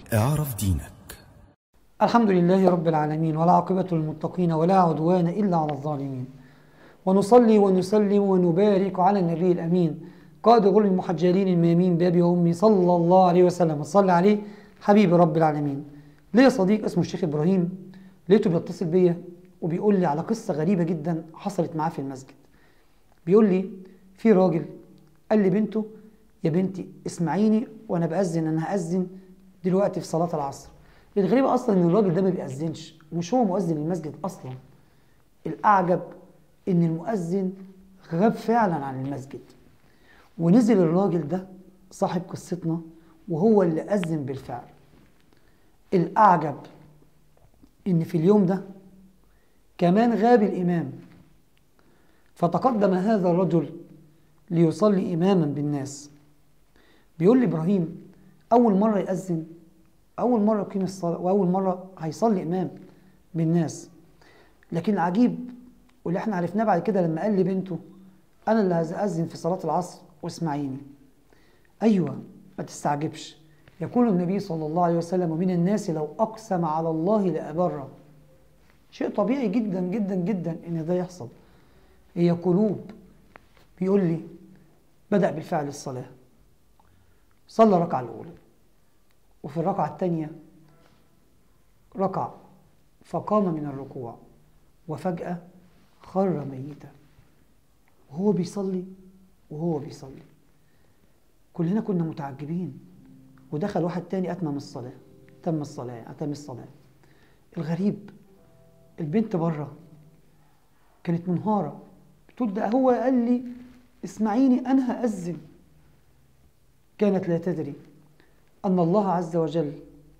اعرف دينك الحمد لله رب العالمين والعاقبة للمتقين ولا عدوان إلا على الظالمين ونصلي ونسلم ونبارك على النبي الأمين قائد غر المحجلين الميامين بأبي وأمي صلى الله عليه وسلم وصلى عليه حبيب رب العالمين ليا صديق اسمه الشيخ إبراهيم لقيته بيتصل بيا وبيقول لي على قصة غريبة جدا حصلت معاه في المسجد بيقول لي في راجل قال لي بنته يا بنتي اسمعيني وانا بأذن انا هأذن دلوقتي في صلاة العصر الغريبة اصلا ان الراجل ده ما بيأذنش مش هو مؤذن المسجد اصلا الاعجب ان المؤذن غاب فعلا عن المسجد ونزل الراجل ده صاحب قصتنا وهو اللي أذن بالفعل الأعجب إن في اليوم ده كمان غاب الإمام فتقدم هذا الرجل ليصلي إماما بالناس بيقول لي إبراهيم أول مرة يأذن أول مرة يقيم الصلاة وأول مرة هيصلي إمام بالناس لكن العجيب واللي احنا عرفناه بعد كده لما قال لي بنته أنا اللي هأذن في صلاة العصر واسمعيني أيوة ما تستعجبش يقول النبي صلى الله عليه وسلم ومن الناس لو أقسم على الله لأبره شيء طبيعي جدا جدا جدا إن ده يحصل هي قلوب بيقول لي بدأ بالفعل الصلاة صلى الركعة الأولى وفي الركعة الثانية ركع فقام من الركوع وفجأة خر ميتا وهو بيصلي وهو بيصلي كلنا كنا متعجبين ودخل واحد تاني أتمم الصلاة تم الصلاة أتم الصلاة الغريب البنت بره كانت منهارة بتقول ده هو قال لي اسمعيني أنا هأذن كانت لا تدري أن الله عز وجل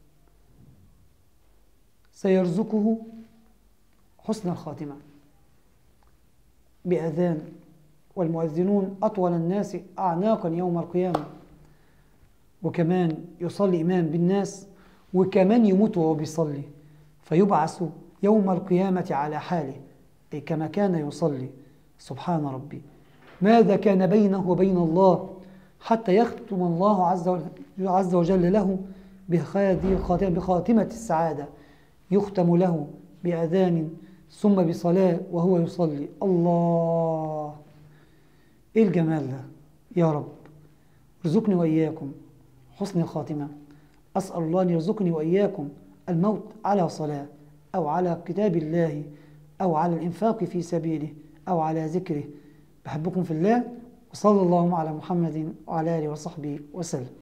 سيرزقه حسن الخاتمة بأذان والمؤذنون أطول الناس أعناقا يوم القيامة وكمان يصلي إمام بالناس وكمان يموت وهو بيصلي فيبعث يوم القيامة على حاله أي كما كان يصلي سبحان ربي ماذا كان بينه وبين الله حتى يختم الله عز وجل, عز وجل له بهذه الخاتمة بخاتمة السعادة يختم له بأذان ثم بصلاة وهو يصلي الله ايه الجمال ده يا رب ارزقني واياكم حسن الخاتمه اسال الله ان يرزقني واياكم الموت على صلاه او على كتاب الله او على الانفاق في سبيله او على ذكره بحبكم في الله وصلى الله على محمد وعلى اله وصحبه وسلم